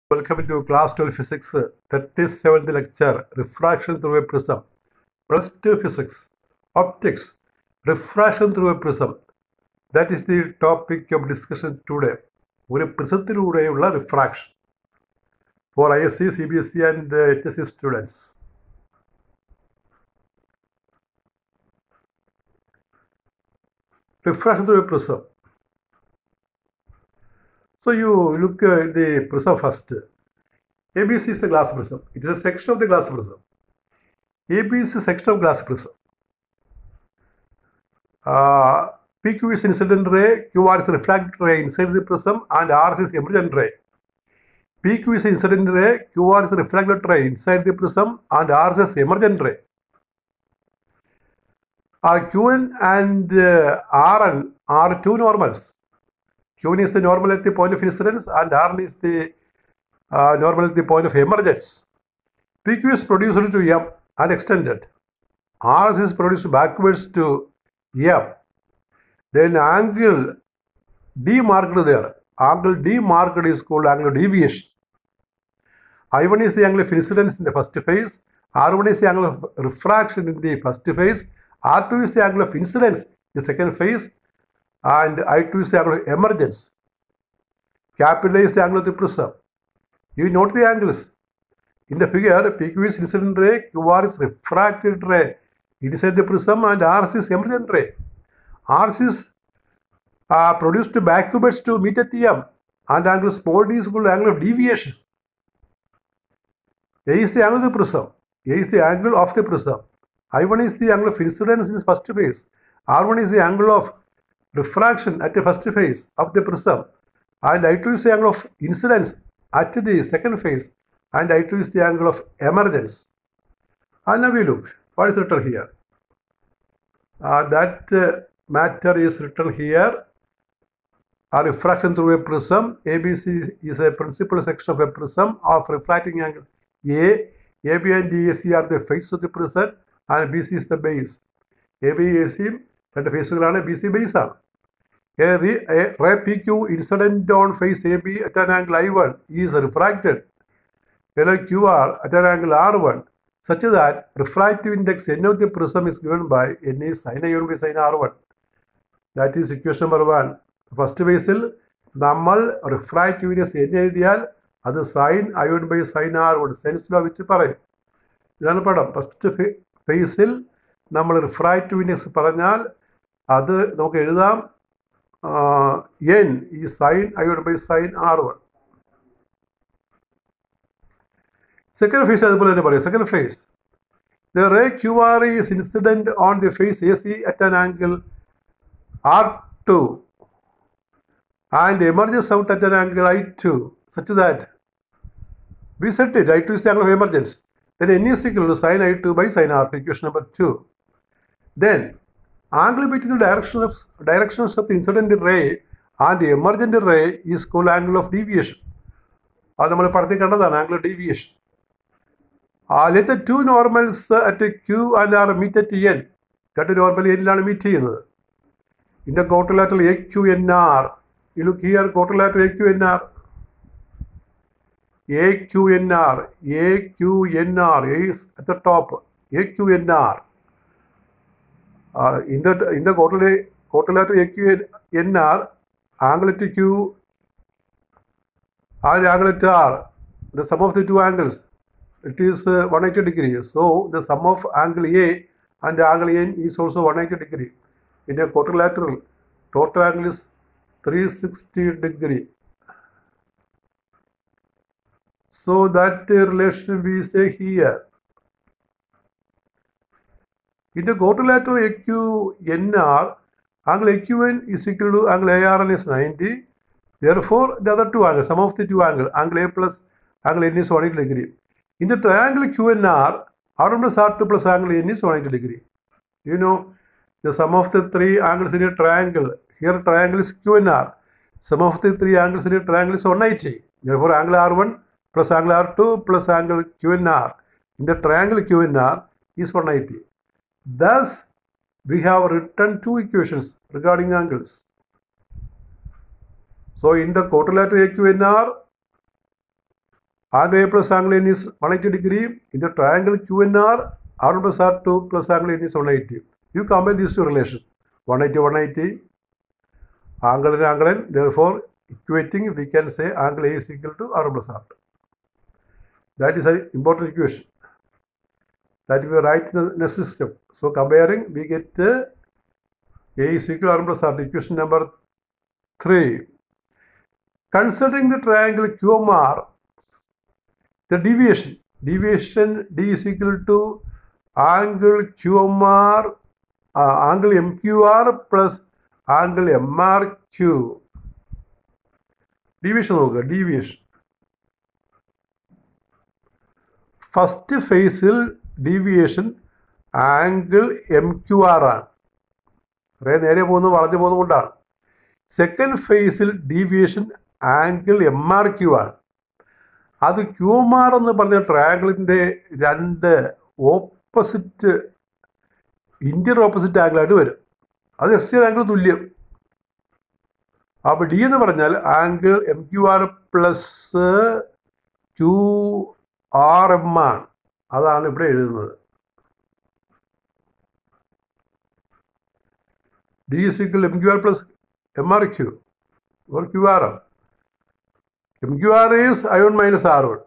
Welcome to class 12 physics, 37th lecture, refraction through a prism. Plus 2 physics, optics, refraction through a prism. That is the topic of discussion today. ഒരു പ്രിസത്തിലൂടെയുള്ള refraction for I S C C B S C and H S C students refraction through a prism. So you look at the prism first. ABC is the glass prism. It is a section of the glass prism. AB is a section of glass prism. Uh, PQ is incident ray, QR is refracted ray inside the prism, and R is emergent ray. PQ is incident ray, QR is refracted ray inside the prism, and R is emergent ray. Uh, Qn and uh, Rn are two normals. Qn is the normal at the point of incidence and Rn is the uh, normal at the point of emergence. PQ is produced to M and extended. Rs is produced backwards to M. Then angle D marked there. Angle D marked is called angle of deviation. I1 is the angle of incidence in the first phase. R1 is the angle of refraction in the first phase. R2 is the angle of incidence in the second phase and I2 is the angle of emergence. Capital A is the angle of the prism. You note the angles. In the figure, PQ is incident ray, QR is refracted ray inside the prism and RC is emergent ray. RC is uh, produced backwards to meet at M and angle small d is called angle of deviation. A is the angle of the prism. A is the angle of the prism. I1 is the angle of incidence in the first phase. R1 is the angle of refraction at the first phase of the prism. And I2 is the angle of incidence at the second phase. And I2 is the angle of emergence. And now we look. What is written here? Uh, that uh, matter is written here. A refraction through a prism. ABC is a principal section of a prism of refracting angle A. AB and DAC are the faces of the prism and BC is the base. A B A സിയും രണ്ട് ഫേസുകളാണ് B C base ആണ് ray P Q incident on face A B at an angle I one is refracted below Q R at an angle R one such that refractive index N of the prism is given by N E sine I one by sine R one that is equation number one first ബേസിൽ നമ്മൾ refractiveness N എഴുതിയാൽ അത് sign I one by sine R one Snell's law വെച്ച് പറയും ഇതാണ് പടം first ഫേസിൽ നമ്മൾ റിഫ്രാക്റ്റീവ്നെസ് പറഞ്ഞാൽ അത് നമുക്ക് എഴുതാം N E sine I one by sine R one second face അതുപോലെ തന്നെ പറയും second face the ray Q R is incident on the face A C at an angle R two and emergence out at an angle I two such that we set it I two is the angle of emergence then n is equal to sin i2 by sin r2 equation number 2 then angle between the direction of directions of the incident ray and the emergent ray is called angle of deviation അത് നമ്മൾ പടത്തിൽ കണ്ടതാണ് angle deviation let two normals at Q and R meet at N രണ്ട് normal എന്നിലാണ് meet ചെയ്യുന്നത് in the quadrilateral A Q N R you look here quadrilateral A Q N R AQNR, AQNR is at the top, AQNR. Uh, in the in the quarterly quarterly AQNR, angle at Q and angle at R, the sum of the two angles, it is uh, 180 degree. So the sum of angle A and angle N is also 180 degree. In a quadrilateral, total angle is 360 degree. So that uh, relation we say here. In the quadrilateral AQNR, angle AQN is equal to angle ARN is 90. Therefore, the other two angles, sum of the two angles, angle A plus angle N is 180 degree. In the triangle QNR, R1 plus R2 plus angle N is 180 degree. You know, the sum of the three angles in a triangle, here triangle is QNR. Sum of the three angles in a triangle is 180. Therefore, angle R1 plus angle R2 plus angle QNR in the triangle QNR is 180. Thus, we have written two equations regarding angles. So, in the quadrilateral AQNR, angle A plus angle N is 180 degree. In the triangle QNR, R1 plus R2 plus angle N is 180. You combine these two relations. 180, 180. Angle and angle N. Therefore, equating, we can say angle A is equal to R1 plus R2. That is an important equation. That we write in the next step. So, comparing, we get uh, A is equal to R1 plus R2. Equation number 3. Considering the triangle QMR, the deviation deviation d is equal to angle qmr uh, angle mqr plus angle mrq deviation നോക്കുക deviation first ഫേസിൽ deviation angle M Q R ആണ് കുറേ നേരെ പോകുന്നു വളഞ്ഞു പോകുന്നതുകൊണ്ടാണ് second ഫേസിൽ deviation angle M R Q ആണ് അത് ക്യൂമാർ എന്ന് പറഞ്ഞ ട്രയാങ്കിളിൻ്റെ രണ്ട് ഓപ്പോസിറ്റ് ഇന്ത്യൻ ഓപ്പോസിറ്റ് ആംഗിളായിട്ട് വരും അത് എക്സ്റ്റേൺ ആംഗിൾ തുല്യം അപ്പോൾ ഡി എന്ന് പറഞ്ഞാൽ angle M Q R plus Q R M ആണ് അതാണ് ഇവിടെ എഴുതുന്നത് D is equal M Q R plus M R Q or Q R M MQR is I1 minus R1.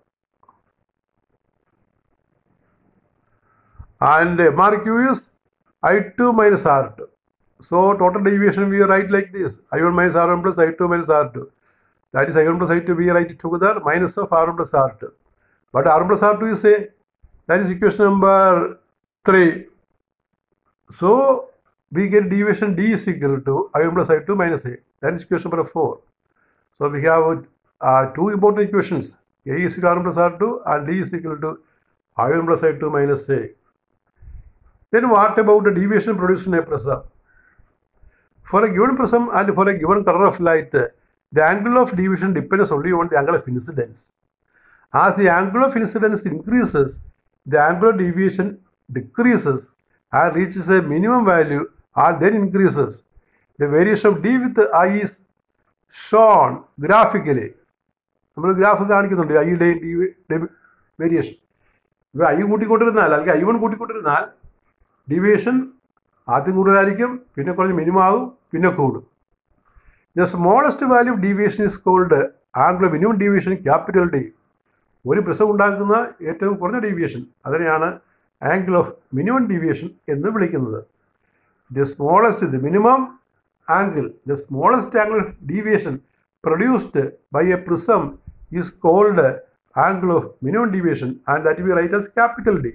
And MRQ is I2 minus R2. So total deviation we write like this I1 minus R1 plus I2 minus R2. That is I1 plus I2 we write together minus of R1 plus R2. But R1 plus R2 is a that is equation number 3. So we get deviation D is equal to I1 plus I2 minus A. That is equation number 4. So we have uh, two important equations a is equal to r plus r2 and d is equal to i1 plus i2 minus a then what about the deviation produced in a prism for a given prism and for a given color of light the angle of deviation depends only on the angle of incidence as the angle of incidence increases the angle of deviation decreases and reaches a minimum value and then increases the variation of d with i is shown graphically നമ്മൾ graph കാണിക്കുന്നുണ്ട് ഐയുടെയും ഡിയുടെയും variation ഇപ്പോൾ I കൂട്ടിക്കൊണ്ടിരുന്നാൽ അല്ലെങ്കിൽ I one കൂട്ടിക്കൊണ്ടിരുന്നാൽ deviation ആദ്യം കൂടുതലായിരിക്കും പിന്നെ കുറഞ്ഞ് minimum ആകും പിന്നെ കൂടും the smallest value of deviation is called angle minimum deviation capital D ഒരു പ്രസം ഉണ്ടാക്കുന്ന ഏറ്റവും കുറഞ്ഞ ഡീവിയേഷൻ അതിനെയാണ് ആംഗിൾ ഓഫ് മിനിമം ഡീവിയേഷൻ എന്ന് വിളിക്കുന്നത് the smallest the minimum angle, the smallest angle of deviation produced by a prism is called angle of minimum deviation and that we write as capital D.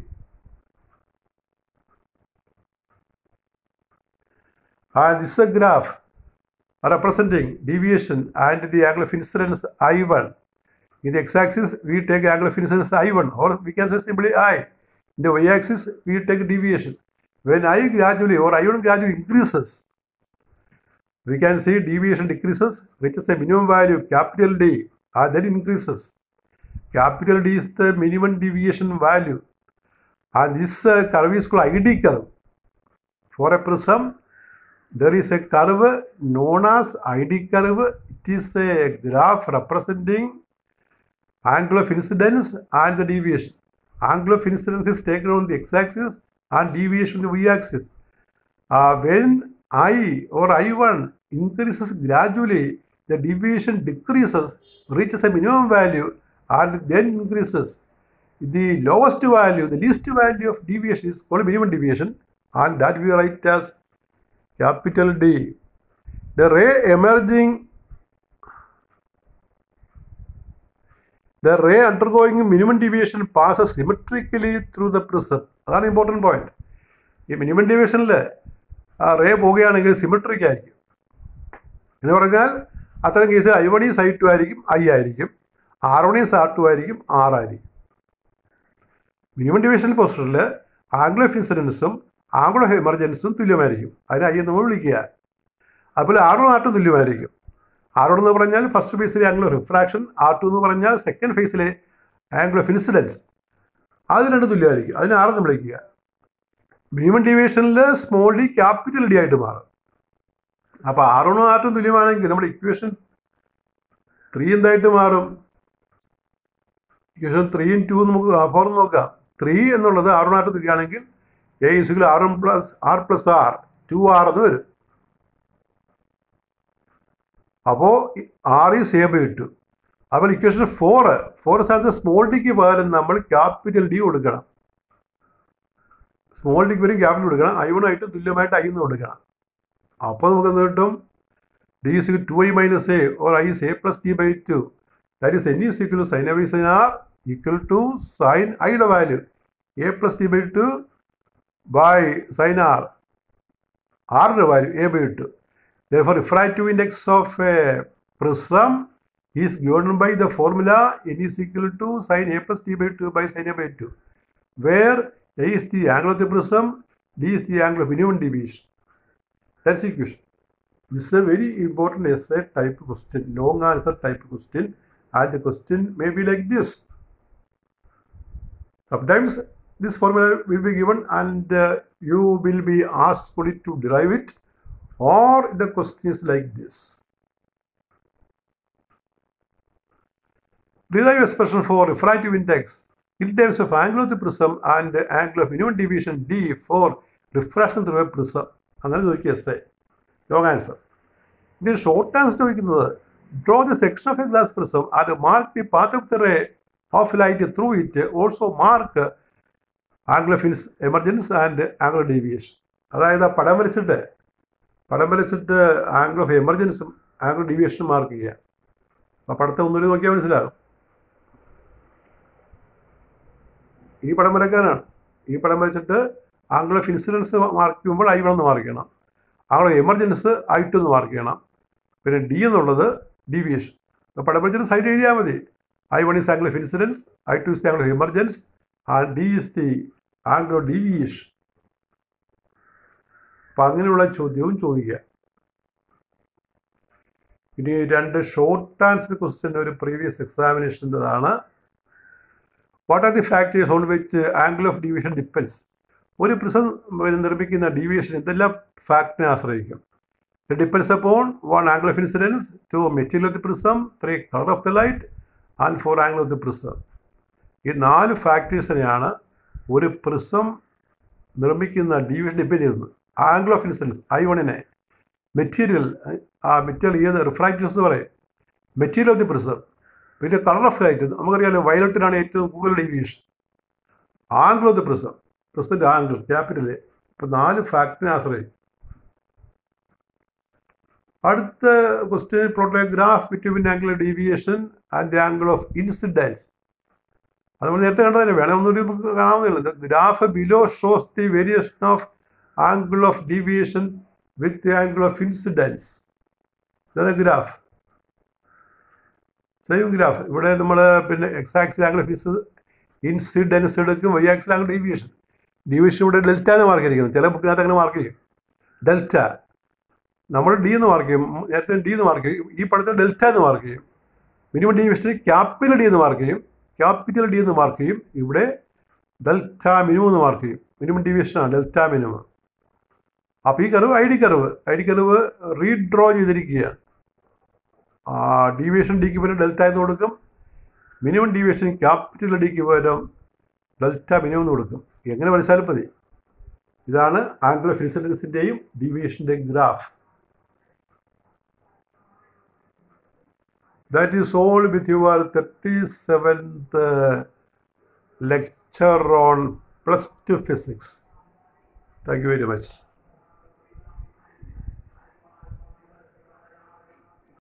And this is a graph representing deviation and the angle of incidence I1. In the x-axis, we take angle of incidence I1 or we can say simply I. In the y-axis, we take deviation. When I gradually or I1 gradually increases, we can see deviation decreases, reaches a minimum value capital D and then increases. Capital D is the minimum deviation value and this uh, curve is called ID curve. For a prism, there is a curve known as ID curve. It is a graph representing angle of incidence and the deviation. Angle of incidence is taken on the x-axis and deviation on the y-axis. Uh, when I or I1 increases gradually, the deviation decreases, reaches a minimum value and then increases. The lowest value, the least value of deviation is called minimum deviation and that we write as capital D. The ray emerging, the ray undergoing minimum deviation passes symmetrically through the prism. അതാണ് important point ഈ minimum ഡീവിയേഷനിൽ ആ ray പോവുകയാണെങ്കിൽ symmetric ആയിരിക്കും എന്ന് പറഞ്ഞാൽ അത്തരം കേസിൽ I one is I two ആയിരിക്കും ഐ ആയിരിക്കും R one is R two ആയിരിക്കും ആർ ആയിരിക്കും മിനിമം ഡിവിഷൻ പൊസിഷനിൽ ആംഗിൾ ഓഫ് ഇൻസിഡൻസും ആംഗിൾ ഓഫ് എമർജൻസും തുല്യമായിരിക്കും അതിന് ഐ എന്ന് നമ്മൾ വിളിക്കുക അതുപോലെ ആർ വൺ ആർ ടു തുല്യമായിരിക്കും ആർ വൺ എന്ന് പറഞ്ഞാൽ ഫസ്റ്റ് ഫേസിലെ angle of refraction R two എന്ന് പറഞ്ഞാൽ സെക്കൻഡ് ഫേസിലെ ആംഗിൾ ഓഫ് ഇൻസിഡൻസ് അത് രണ്ടും തുല്യമായിരിക്കും അതിന് ആറെന്ന് വിളിക്കുക മിനിമം ഡീവിയേഷനിൽ സ്മോൾ ഡി ക്യാപിറ്റൽ ഡി ആയിട്ട് മാറും അപ്പോൾ ആർ വണ്ണും ആർ ടു തുല്യമാണെങ്കിൽ നമ്മുടെ ഇക്വേഷൻ ത്രീ എന്തായിട്ട് മാറും ഇക്വേഷൻ ത്രീയും ടു നമുക്ക് ഫോർ നോക്കാം ത്രീ എന്നുള്ളത് ആർ വൺ ആർ ത്രീ ആണെങ്കിൽ എ ഇസുകൾ R one plus R plus R two R എന്ന് വരും അപ്പോൾ ആർ ഈ സേബ് കിട്ടും അപ്പോൾ ഇക്വേഷൻ ഫോർ ഫോർ സ്ഥാനത്ത് സ്മോൾ ഡിക്ക് പകരം നമ്മൾ ക്യാപിറ്റൽ ഡി കൊടുക്കണം സ്മോൾ ഡിക്ക് പകരം ക്യാപിറ്റൽ കൊടുക്കണം ഐ വൺ ആയിട്ട് തുല്യമായിട്ട് ഐ എന്ന് കൊടുക്കണം അപ്പോൾ നമുക്ക് എന്ത് കിട്ടും D is two I minus A or I is A plus D by two that is N is equal to sine A by sine R equal to sine ഐയുടെ value A plus D by two by sine R ആറിൻ്റെ value A by two therefore refractive index of a prism is given by the formula n is equal to sin a plus d by 2 by sin a by 2 where a is the angle of the prism d is the angle of minimum deviation that's the equation this is a very important essay type question long answer type question and the question may be like this sometimes this formula will be given and uh, you will be asked to derive it or the question is like this. Derive expression for refractive index in terms of angle of the prism and the angle of minimum deviation d for refraction through a prism. അങ്ങനെ ചോദിക്കുക as a long answer ഇനി short answer ചോദിക്കുന്നത് draw the section of a glass prism and mark the path of the ray of light through it also mark angle of ഇൻസ് emergence and angle deviation അതായത് ആ പടം വരച്ചിട്ട് പടം വരച്ചിട്ട് angle of എമർജൻസും ആംഗിൾ ഡീവിയേഷനും മാർക്ക് ചെയ്യുക അപ്പോൾ പടത്തെ ഒന്നുകൂടി നോക്കിയാൽ മനസ്സിലാകും ഈ പടം വരയ്ക്കാനാണ് ഈ പടം വരച്ചിട്ട് ആംഗിൾ ഓഫ് ഇൻസിഡൻസ് മാർക്ക് ചെയ്യുമ്പോൾ ഐ വൺ എന്ന് മാർക്ക് ചെയ്യണം angle of emergence I two എന്ന് മാർക്ക് ചെയ്യണം പിന്നെ ഡി എന്നുള്ളത് ഡീവിയേഷൻ അപ്പോൾ പടം വരച്ചിട്ട് സൈഡ് എഴുതിയാൽ മതി I one is angle of incidence I two is angle of emergence and D is the angle of deviation അപ്പം അങ്ങനെയുള്ള ചോദ്യവും ചോദിക്കുക ഇനി രണ്ട് ഷോർട്ട് ആൻസർ ക്വസ്റ്റ്യൻ ഒരു പ്രീവിയസ് എക്സാമിനേഷൻ്റെതാണ് what are the factors on which angle of deviation depends ഒരു prism നിർമ്മിക്കുന്ന ഡീവിയേഷൻ എന്തെല്ലാം ഫാക്ടറിനെ ആശ്രയിക്കും it depends upon one angle of incidence two material of the prism three colour of the light and four angle of the prism ഈ നാല് ഫാക്ടേഴ്സിനെയാണ് ഒരു prism നിർമ്മിക്കുന്ന ഡീവിയേഷൻ ഡിപ്പെൻഡ് ചെയ്യുന്നത് ആംഗിൾ ഓഫ് ഇൻസിഡൻസ് ഐ വണ്ണിനെ മെറ്റീരിയൽ ആ material ഏത് റിഫ്രാക്റ്റീവ്സ് എന്ന് പറയും മെറ്റീരിയൽ ഓഫ് ദി പ്രിസം പിന്നെ കളർ ഓഫ് ലൈറ്റ് നമുക്കറിയാലോ വയലറ്റിനാണ് ഏറ്റവും കൂടുതൽ deviation angle of the prism പ്രിസത്തിൻ്റെ ആംഗിൾ ക്യാപിറ്റൽ ഇപ്പം നാല് ഫാക്ടറിനെ ആശ്രയിക്കും അടുത്ത question plot a graph between angle of deviation and the angle of incidence അത് നമ്മൾ നേരത്തെ കണ്ടതല്ലേ വേണേ ഒന്നുകൂടി നമുക്ക് കാണാവുന്നതല്ല graph below shows the variation of angle of deviation with angle of incidence ഇതാണ് ഗ്രാഫ് സെയിം ഗ്രാഫ് ഇവിടെ നമ്മൾ പിന്നെ എക്സ് ആക്സിൽ ആംഗിൾ ഓഫ് ഇൻസിഡൻസ് എടുക്കും വൈ ആക്സിൽ ആംഗിൾ ഡീവിയേഷൻ ഡീവിയേഷൻ ഇവിടെ ഡെൽറ്റ എന്ന് മാർക്ക് ചെയ്തിരിക്കുന്നത് ചില ബുക്കിനകത്ത് അങ്ങനെ മാർക്ക് ചെയ്യും ഡെൽറ്റ നമ്മൾ ഡി എന്ന് മാർക്ക് ചെയ്യും നേരത്തെ ഡി എന്ന് മാർക്ക് ചെയ്യും ഈ പടത്തിൽ ഡെൽറ്റ എന്ന് മാർക്ക് ചെയ്യും മിനിമം ഡീവിയേഷനിൽ ക്യാപിറ്റൽ ഡി എന്ന് മാർക്ക് ചെയ്യും ക്യാപിറ്റൽ ഡി എന്ന് മാർക്ക് ചെയ്യും ഇവിടെ ഡെൽറ്റ മിനിമം എന്ന് മാർക്ക് ചെയ്യും മിനിമം ഡീവിയേഷനാണ് ഡെൽറ്റ മിനിമം അപ്പോൾ ഈ curve I D curve I D curve redraw ചെയ്തിരിക്കുകയാണ് ഡീവിയേഷൻ ഡിക്ക് പകരം ഡെൽറ്റ എന്ന് കൊടുക്കും മിനിമം ഡീവിയേഷൻ ക്യാപിറ്റൽ ഡിക്ക് പകരം ഡെൽറ്റ മിനിമം എന്ന് കൊടുക്കും എങ്ങനെ പഠിച്ചാലും മതി ഇതാണ് ആംഗിൾ ഓഫ് ഇൻസിഡൻസിൻ്റെയും ഡീവിയേഷൻ്റെയും graph that is all with your 37th uh, lecture on plus 2 physics. Thank you very much.